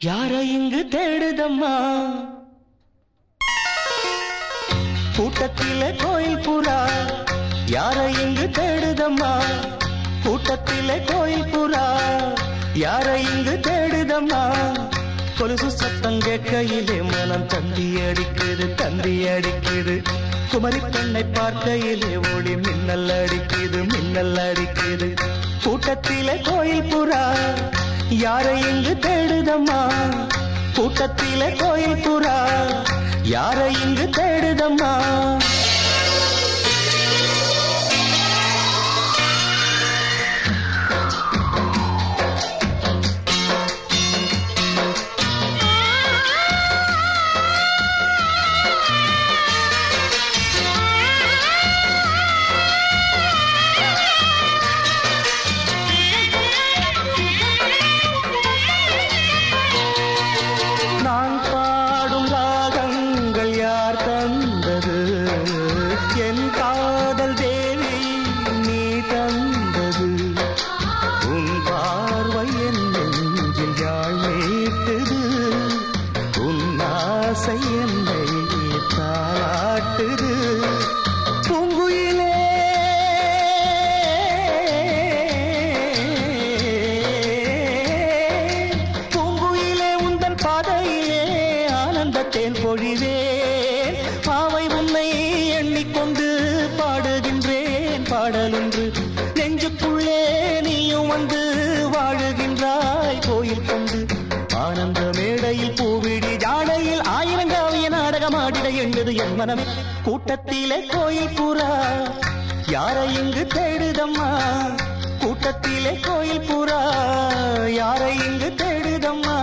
யார இங்கு தேடுதம்மா கூட்டத்திலே கோயில் புறா யார இங்கு தேடுதம்மா கூட்டத்திலே கோயில் புறா யார இங்கு தேடுதம்மா கொலுசு சத்தம் கேட்கையிலே மனம் தந்தி அடிக்குது தந்தி அடிக்குது குமரி பெண்ணை பார்க்கையிலே ஒளி மின்னல் அடிக்குது மின்னல் அடிக்குது கூட்டத்திலே கோயில் புறா யாரை இங்கு தேடுதம்மா கூட்டத்திலே கோயில் புறா யாரை இங்கு தேடுதம்மா நான் பாடும் ராகங்கள் யார் தந்தது என் காதல் தேவி நீ தந்தது உன் பார்வை என் நெஞ்சில் யாழ் மீட்டுது உன் ஆசை என்னை தாளாட்டுது பூங்குயிலே பூங்குயிலே உந்தன் பாதையிலே ஆனந்தத்தேன் பொழிவேன் பாவை உன்னை எண்ணிக்கொண்டு பாடுகின்றேன் பாடலொன்று நெஞ்சுக்குள்ளே நீயும் வந்து வாழுகின்றாய் கோயில் கொண்டு ஆனந்த மேடையில் பூவிடி ஜாடையில் ஆயிரங்காவிய நாடகமாடிட எண்ணுது என் மனம் கூட்டத்திலே கோயில் புறா யாரை இங்கு தேடுதம்மா கூட்டத்திலே கோயில் புறா யாரை இங்கு தேடுதம்மா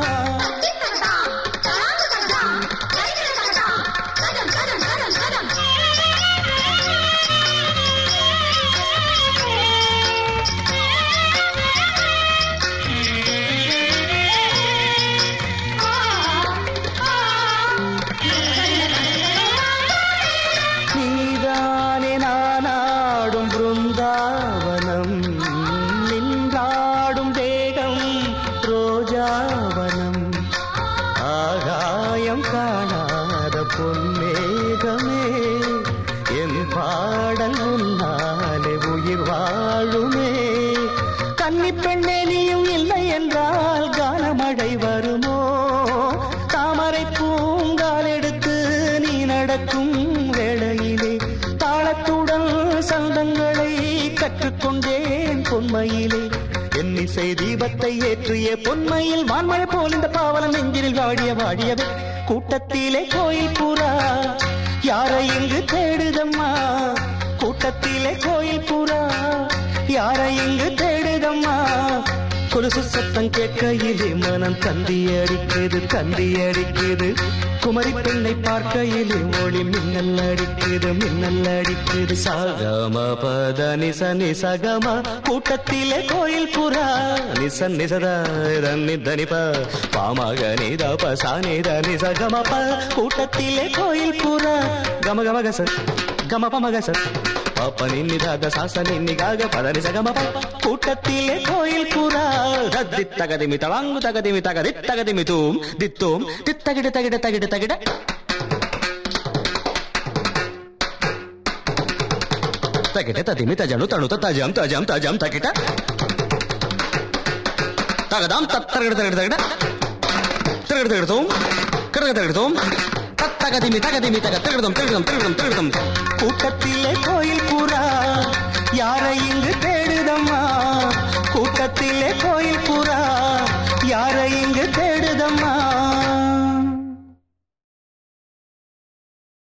நீதானே நானாடும் பிருந்தாவனம் நின்றாடும் தேகம் ரோஜாவனம் ஆகாயம் காணாத பொன்மேகமே என் பாடல் உன்னாலே உயிர் வாழுமே கன்னி பெண்ணே நீயும் இல்லை என்றால் கானமழை வருமோ தாமரை பூங்கால் எடுத்து நீ நடக்கும் வேளையிலே தாளத்துடன் சந்தங்களை கற்றுக்கொண்டேன் பொன்மையிலே என்னிசை தீபத்தை ஏற்றிய பொன்மையில் வான்மழை போல் இந்த பாவலம் நெஞ்சில் வாடிய வாடியவே கூட்டத்திலே கோயில் புறா யாரை இங்கு தேடுதம்மா கூட்டத்திலே கோயில் புறா யாரை இங்கு தேடுதம்மா கொலுசு சத்தம் கேட்கையிலே மனம் தந்தி அடிக்குது தந்தி அடிக்குது குமரி பெண்ணை பார்க்கையிலே ஒளி மின்னல் அடிக்குது மின்னல் அடிக்குது சாகம பத நிச நிசகம கூட்டத்திலே கோயில் புறா நிச நிசத நிதனிப பாமக நித பசா நித நிசகம ப கூட்டத்திலே கோயில் புறா கம கம கச கம பம கச பாப்ப நின்னிதாத சாச நின்னிகாக பதனி சகம ப கூட்டத்திலே கோயில் புறா தத்தி தகதிமி தளாங்கு தகதிமி தகதி தகதிமி தூம் தித்தோம் தித்தகிட தகிட தகிட தகிட తగిట తదిమి తజను తణుత తజం తజం తజం తగిట తగదాం తత్తరగడ తగడ తగడ తిరగడ తిరగడతాం కరగ తిరగడతాం தகதிமி தகதிமி தக திருடம் திருடம் திருடம் திருடம் கூட்டத்திலே கோயில் புறா யாரை இங்கு தேடுதம்மா கூட்டத்திலே கோயில் புறா யாரை இங்கு தேடுதம்மா